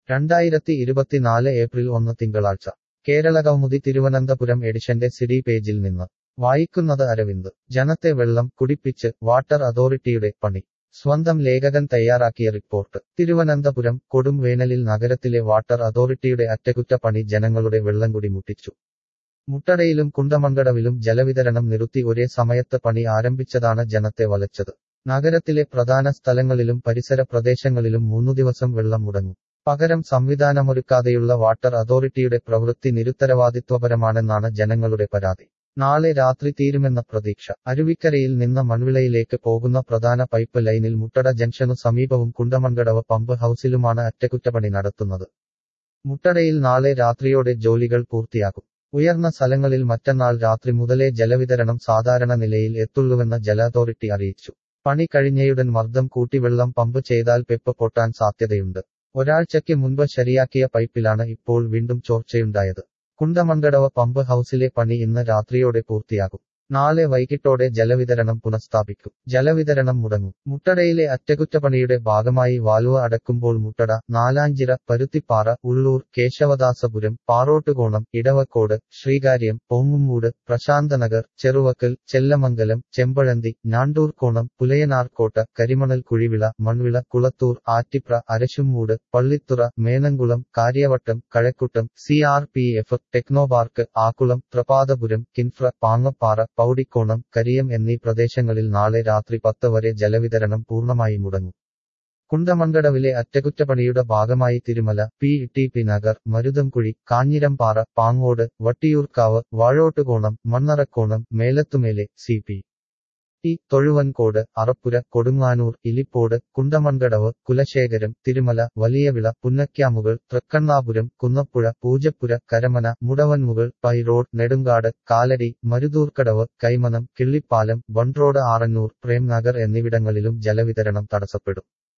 രണ്ടായിരത്തി ഇരുപത്തിനാല് ഏപ്രിൽ ഒന്ന് തിങ്കളാഴ്ച കേരളകൗമുദി തിരുവനന്തപുരം എഡിഷന്റെ സിഡി പേജിൽ നിന്ന് വായിക്കുന്നത് അരവിന്ദ് ജനത്തെ വെള്ളം കുടിപ്പിച്ച് വാട്ടർ അതോറിറ്റിയുടെ പണി സ്വന്തം ലേഖകൻ തയ്യാറാക്കിയ റിപ്പോർട്ട് തിരുവനന്തപുരം കൊടും വേനലിൽ നഗരത്തിലെ വാട്ടർ അതോറിറ്റിയുടെ അറ്റകുറ്റപ്പണി ജനങ്ങളുടെ വെള്ളംകുടി മുട്ടിച്ചു മുട്ടടയിലും കുണ്ടമങ്കടവിലും ജലവിതരണം നിർത്തി ഒരേ സമയത്ത് പണി ആരംഭിച്ചതാണ് ജനത്തെ വലച്ചത് നഗരത്തിലെ പ്രധാന സ്ഥലങ്ങളിലും പരിസര പ്രദേശങ്ങളിലും മൂന്നു ദിവസം വെള്ളം മുടങ്ങും പകരം സംവിധാനമൊരുക്കാതെയുള്ള വാട്ടർ അതോറിറ്റിയുടെ പ്രവൃത്തി നിരുത്തരവാദിത്വപരമാണെന്നാണ് ജനങ്ങളുടെ പരാതി നാളെ രാത്രി തീരുമെന്ന പ്രതീക്ഷ അരുവിക്കരയിൽ നിന്ന് മൺവിളയിലേക്ക് പോകുന്ന പ്രധാന പൈപ്പ് ലൈനിൽ മുട്ടട ജംഗ്ഷനു സമീപവും കുണ്ടമൺകടവ് പമ്പ് ഹൌസിലുമാണ് അറ്റകുറ്റപ്പണി നടത്തുന്നത് മുട്ടടയിൽ നാളെ രാത്രിയോടെ ജോലികൾ പൂർത്തിയാക്കും ഉയർന്ന സ്ഥലങ്ങളിൽ മറ്റന്നാൾ രാത്രി മുതലേ ജലവിതരണം സാധാരണ നിലയിൽ എത്തുള്ളുവെന്ന് ജല അതോറിറ്റി അറിയിച്ചു പണി കഴിഞ്ഞയുടൻ മർദ്ദം കൂട്ടി വെള്ളം പമ്പ് ചെയ്താൽ പെപ്പ് പൊട്ടാൻ സാധ്യതയുണ്ട് ഒരാഴ്ചയ്ക്ക് മുൻപ് ശരിയാക്കിയ പൈപ്പിലാണ് ഇപ്പോൾ വീണ്ടും ചോർച്ചയുണ്ടായത് കുണ്ടമൺകടവ് പമ്പ് ഹൌസിലെ പണി ഇന്ന് രാത്രിയോടെ പൂർത്തിയാകും നാളെ വൈകിട്ടോടെ ജലവിതരണം പുനഃസ്ഥാപിക്കും ജലവിതരണം മുടങ്ങും മുട്ടടയിലെ അറ്റകുറ്റപ്പണിയുടെ ഭാഗമായി വാലുവ അടക്കുമ്പോൾ മുട്ടട Nalanchira Paruthippara Ulloor Kesavadasapuram പാറോട്ടുകോണം Idavakode Sreekaryam പൊങ്ങുമൂട് പ്രശാന്തനഗർ Cheruvakkal Chellamangalam Chempazhanthi Njandoorkonam Pulayanarkotta Karimanal Kuzhivila Manvila Kulathoor Attipra Arasumoodu Pallithura Menamkulam Kariavattom Kazhakkoottam C R P F Technopark Akkulam Prapathapuram Kinfra Pangappara Powdikonam Kariyam എന്നീ പ്രദേശങ്ങളിൽ നാളെ രാത്രി പത്ത് വരെ ജലവിതരണം പൂർണ്ണമായി മുടങ്ങും കുണ്ടമൺകടവിലെ അറ്റകുറ്റപ്പണിയുടെ ഭാഗമായി Thirumala P T P Nagar Maruthamkuzhi Kanjirampara Pangode Vattiyoorkavu Vazhottukonam Mannarakonam Melathumele C P T Thozhuvancode Arappura Kodunganoor Elippode Kundamankadavu Kulasekharam Thirumala Valiyavila Punnakkamugal Thrikkannapuram Kunnapuzha Poojappura Karamana Mudavanmugal Pyrode Nedumcaud Kalady Maruthoorkadavu Kaimanam Killipalam bund road Arannoor Premnagar എന്നിവിടങ്ങളിലും ജലവിതരണം തടസ്സപ്പെടും